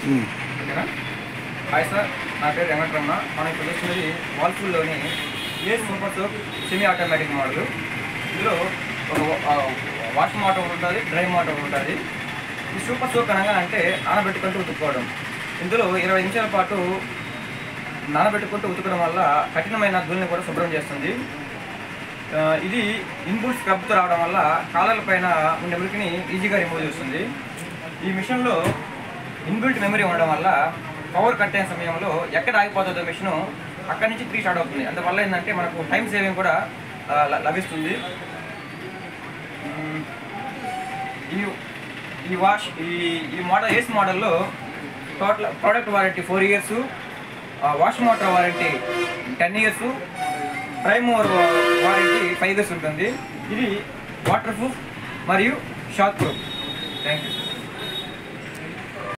ఓకేనా hi sir నా పేరు వెంకటరమణ మనం ఇప్పుడు చూస్తున్నది వాల్ఫుల్లోని a super soap semi automatic model ఇందులో ఒక ఆ, వాష్ మోటార్ ఒకటి ఉంటుంది డ్రై మోటార్ ఒకటి ఉంటుంది ఈ సూపర్ సోప్ అనగా అంటే నానబెట్టుకుంటూ ఉతుక్కోవడం ఇందులో ఇరవై నిమిషాల పాటు నానబెట్టుకుంటూ ఉతకడం వల్ల కఠినమైన ధూళిని కూడా శుభ్రం చేస్తుంది ఆ, ఇది ఇన్బుల్ స్క్రబ్తో రావడం వల్ల కాలర్ల పైన ఉండే మురికిని ఈజీగా రిమూవ్ చేస్తుంది ఈ మిషన్లో ఇన్బిల్ట్ మెమరీ ఉండడం వల్ల పవర్ కట్ అయిన సమయంలో ఎక్కడ ఆగిపోతుందో మిషన్ అక్కడి నుంచి త్రీ స్టార్ట్ అవుతుంది అందువల్ల ఏంటంటే మనకు టైం సేవింగ్ కూడా ఆ, ల- లభిస్తుంది మ్, ఈ ఈ వాష్ ఈ ఈ మోడల్ ఏస్ మోడల్లో total product warranty four years wash motor warranty ten years prime over warranty five years ఉంటుంది ఇది వాటర్ ప్రూఫ్ మరియు షాక్ ప్రూఫ్ థ్యాంక్ యూ